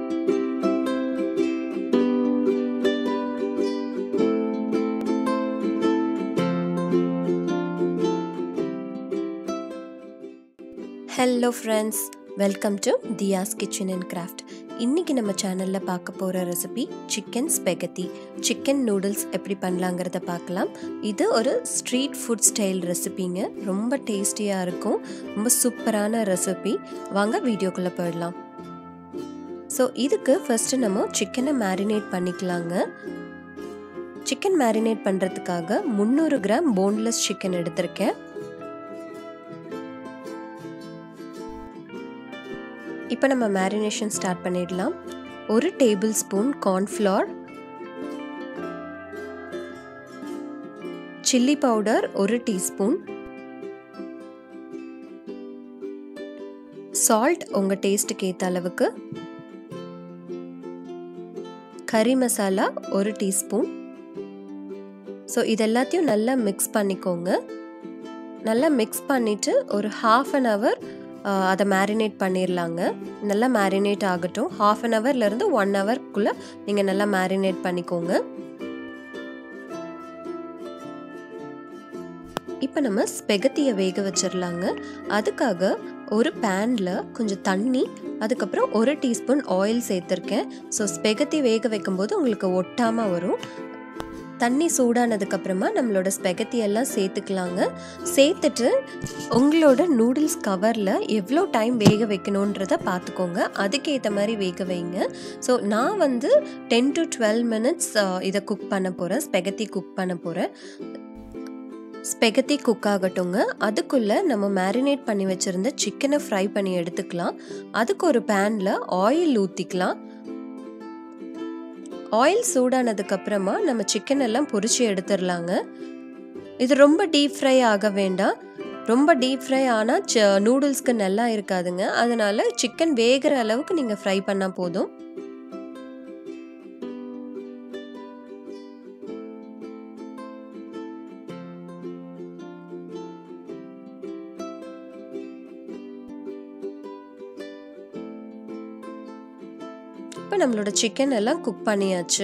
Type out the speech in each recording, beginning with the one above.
hello friends welcome to Thiya's kitchen and craft இன்றைக்கி நம்ம சேனலில் பார்க்க போகிற recipe chicken spaghetti chicken noodles எப்படி பண்ணலாங்கிறத பார்க்கலாம் இது ஒரு ஸ்ட்ரீட் ஃபுட் ஸ்டைல் ரெசிபிங்க ரொம்ப டேஸ்டியாக இருக்கும் ரொம்ப சூப்பரான ரெசிபி வாங்க வீடியோக்குள்ளே போயிடலாம் ஸோ இதுக்கு ஃபஸ்ட்டு நம்ம சிக்கனை மேரினேட் பண்ணிக்கலாங்க சிக்கன் மேரினேட் பண்ணுறதுக்காக முந்நூறு கிராம் போன்லெஸ் சிக்கன் எடுத்திருக்கேன் இப்போ நம்ம மேரினேஷன் ஸ்டார்ட் பண்ணிடலாம் ஒரு tablespoon cornflour chilli powder ஒரு டீஸ்பூன் சால்ட் உங்கள் டேஸ்ட்டுக்கு ஏற்ற அளவுக்கு கறி மசாலா ஒரு டீஸ்பூன் ஸோ இது எல்லாத்தையும் நல்லா மிக்ஸ் பண்ணிக்கோங்க நல்லா மிக்ஸ் பண்ணிவிட்டு ஒரு ஹாஃப் அன் ஹவர் அதை மேரினேட் பண்ணிடலாங்க நல்லா மேரினேட் ஆகட்டும் ஹாஃப் அன் ஹவர்லேருந்து ஒன் ஹவர்க்குள்ளே நீங்கள் நல்லா மேரினேட் பண்ணிக்கோங்க இப்போ நம்ம ஸ்பெகத்தியை வேக வச்சிடலாங்க அதுக்காக ஒரு பேனில் கொஞ்சம் தண்ணி அதுக்கப்புறம் ஒரு டீஸ்பூன் ஆயில் சேர்த்துருக்கேன் ஸோ ஸ்பெகத்தி வேக வைக்கும்போது உங்களுக்கு ஒட்டாமல் வரும் தண்ணி சூடானதுக்கப்புறமா நம்மளோட ஸ்பெகத்தி எல்லாம் சேர்த்துக்கலாங்க சேர்த்துட்டு உங்களோட நூடுல்ஸ் கவரில் எவ்வளோ டைம் வேக வைக்கணுன்றத பார்த்துக்கோங்க அதுக்கேற்ற மாதிரி வேக வைங்க ஸோ நான் வந்து டென் டு டுவெல் மினிட்ஸ் இதை குக் பண்ண போகிறேன் ஸ்பெகத்தி குக் பண்ண போகிறேன் ஸ்பெகத்தி குக் ஆகட்டுங்க அதுக்குள்ளே நம்ம மேரினேட் பண்ணி வச்சுருந்த சிக்கனை ஃப்ரை பண்ணி எடுத்துக்கலாம் அதுக்கு ஒரு பேனில் ஆயில் ஊற்றிக்கலாம் ஆயில் சூடானதுக்கு அப்புறமா நம்ம சிக்கன் எல்லாம் பொரிச்சு எடுத்துடலாங்க இது ரொம்ப டீப் ஃப்ரை ஆக வேண்டாம் ரொம்ப டீப் ஃப்ரை ஆனால் நூடுல்ஸ்க்கு நல்லா இருக்காதுங்க அதனால சிக்கன் வேகிற அளவுக்கு நீங்கள் ஃப்ரை பண்ணால் போதும் இப்போ நம்மளோட சிக்கன் எல்லாம் குக் பண்ணியாச்சு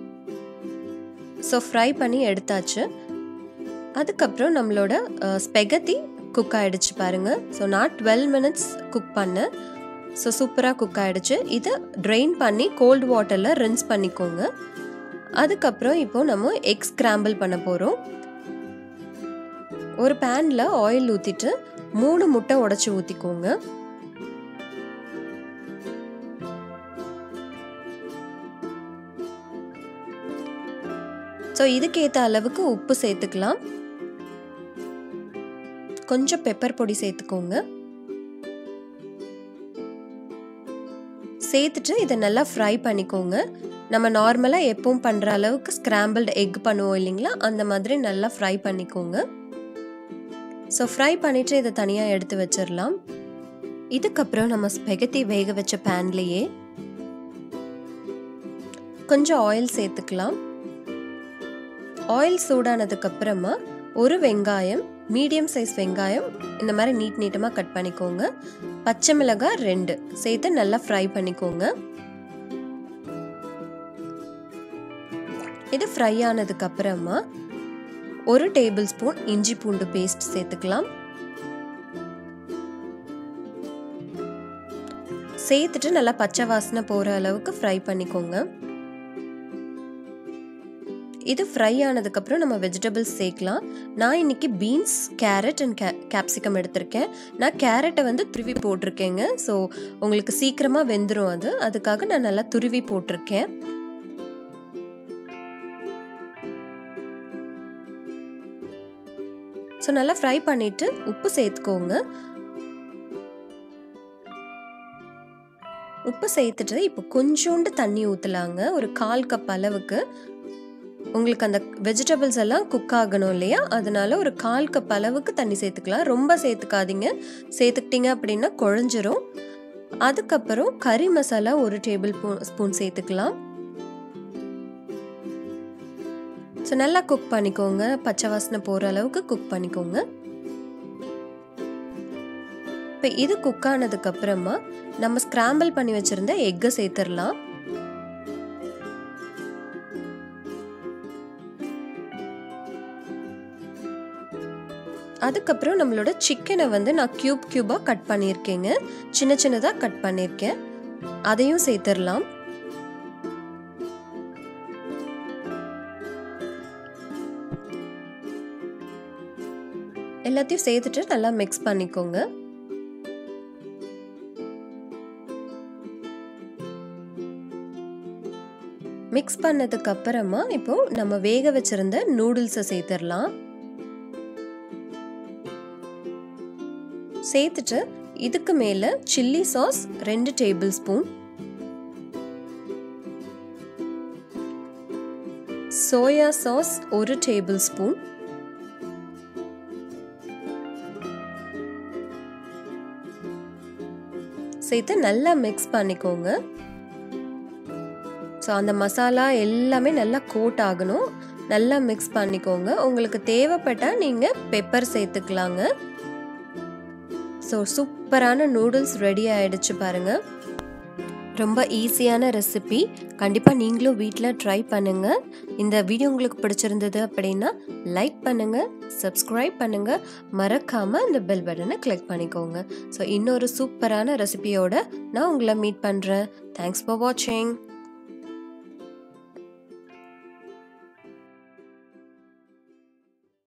ஸோ ஃப்ரை பண்ணி எடுத்தாச்சு அதுக்கப்புறம் நம்மளோட ஸ்பெகத்தி குக் ஆகிடுச்சு பாருங்கள் ஸோ நான் டுவெல் மினிட்ஸ் குக் பண்ணேன் ஸோ சூப்பராக குக் ஆகிடுச்சு இதை ட்ரெயின் பண்ணி கோல்டு வாட்டரில் ரின்ஸ் பண்ணிக்கோங்க அதுக்கப்புறம் இப்போ நம்ம எக் ஸ்க்ராம்பிள் பண்ண போகிறோம் ஒரு பேனில் ஆயில் ஊற்றிட்டு மூணு முட்டை உடச்சி ஊற்றிக்கோங்க ஸோ இதுக்கேற்ற அளவுக்கு உப்பு சேர்த்துக்கலாம் கொஞ்சம் பெப்பர் பொடி சேர்த்துக்கோங்க சேர்த்துட்டு இதை நல்லா ஃப்ரை பண்ணிக்கோங்க நம்ம நார்மலாக எப்பவும் பண்ணுற அளவுக்கு ஸ்க்ராம்பிள்டு எக் பண்ணுவோம் இல்லைங்களா அந்த மாதிரி நல்லா ஃப்ரை பண்ணிக்கோங்க ஸோ ஃப்ரை பண்ணிவிட்டு இதை தனியாக எடுத்து வச்சிடலாம் இதுக்கப்புறம் நம்ம ஸ்பெகத்தி வேக வச்ச பேன்லேயே கொஞ்சம் ஆயில் சேர்த்துக்கலாம் ஆயில் சூடானதுக்கு அப்புறமா ஒரு வெங்காயம் மீடியம் சைஸ் வெங்காயம் இந்த மாதிரி நீட் நீட்டமாக கட் பண்ணிக்கோங்க பச்சை மிளகாய் ரெண்டு சேர்த்து நல்லா ஃப்ரை பண்ணிக்கோங்க இது ஃப்ரை ஆனதுக்கு அப்புறமா ஒரு டேபிள் ஸ்பூன் இஞ்சி பூண்டு பேஸ்ட் சேர்த்துக்கலாம் சேர்த்துட்டு நல்லா பச்சை வாசனை போகிற அளவுக்கு ஃப்ரை பண்ணிக்கோங்க இது ஃப்ரை ஆனதுக்கப்புறம் நம்ம வெஜிடபிள்ஸ் சேர்க்கலாம் நான் இன்னைக்கு பீன்ஸ் கேரட் அண்ட் கே கேப்சிகம் எடுத்திருக்கேன் நான் கேரட்டை வந்து துருவி போட்டிருக்கேங்க ஸோ உங்களுக்கு சீக்கிரமாக வெந்துடும் அது அதுக்காக நான் நல்லா துருவி போட்டிருக்கேன் ஸோ நல்லா ஃப்ரை பண்ணிவிட்டு உப்பு சேர்த்துக்கோங்க உப்பு சேர்த்துட்டு இப்போ கொஞ்சோண்டு தண்ணி ஊற்றலாங்க ஒரு கால் கப் அளவுக்கு உங்களுக்கு அந்த வெஜிடபிள்ஸ் எல்லாம் குக் ஆகணும் இல்லையா அதனால ஒரு கால் கப் அளவுக்கு தண்ணி சேர்த்துக்கலாம் ரொம்ப சேர்த்துக்காதீங்க சேர்த்துக்கிட்டீங்க அப்படின்னா குழஞ்சிரும் அதுக்கப்புறம் கறி மசாலா ஒரு டேபிள் ஸ்பூன் சேர்த்துக்கலாம் ஸோ நல்லா குக் பண்ணிக்கோங்க பச்சை வாசனை போகிற அளவுக்கு குக் பண்ணிக்கோங்க இப்போ இப்போ இது குக் ஆனதுக்கப்புறமா நம்ம ஸ்க்ராம்பிள் பண்ணி வச்சுருந்த எக்கை சேர்த்துடலாம் அதுக்கப்புறம் நம்மளோட சிக்கனை வந்து நான் க்யூப் க்யூபாக கட் பண்ணியிருக்கேங்க சின்ன சின்னதாக கட் பண்ணியிருக்கேன் அதையும் சேர்த்துடலாம் எல்லாத்தையும் சேர்த்துட்டு நல்லா மிக்ஸ் பண்ணிக்கோங்க மிக்ஸ் பண்ணதுக்கு அப்புறமா இப்போ நம்ம வேக வச்சிருந்த நூடுல்ஸை சேர்த்துடலாம் சேர்த்துட்டு இதுக்கு மேலே சில்லி சாஸ் ரெண்டு டேபிள் ஸ்பூன் சோயா சாஸ் ஒரு டேபிள் ஸ்பூன் சேர்த்து நல்லா மிக்ஸ் பண்ணிக்கோங்க ஸோ அந்த மசாலா எல்லாமே நல்லா கோட் ஆகணும் நல்லா மிக்ஸ் பண்ணிக்கோங்க உங்களுக்கு தேவைப்பட்டால் நீங்கள் பெப்பர் சேர்த்துக்கலாங்க ஸோ சூப்பரான நூடுல்ஸ் ரெடி ஆயிடுச்சு பாருங்கள் ரொம்ப ஈஸியான ரெசிபி கண்டிப்பாக நீங்களும் வீட்டில் ட்ரை பண்ணுங்கள் இந்த வீடியோ உங்களுக்கு பிடிச்சிருந்தது அப்படின்னா லைக் பண்ணுங்கள் சப்ஸ்கிரைப் பண்ணுங்கள் மறக்காமல் இந்த பெல் பட்டனை கிளிக் பண்ணிக்கோங்க ஸோ இன்னொரு சூப்பரான ரெசிபியோட நான் உங்களை மீட் பண்ணுறேன் தேங்க்ஸ் ஃபார் வாட்சிங்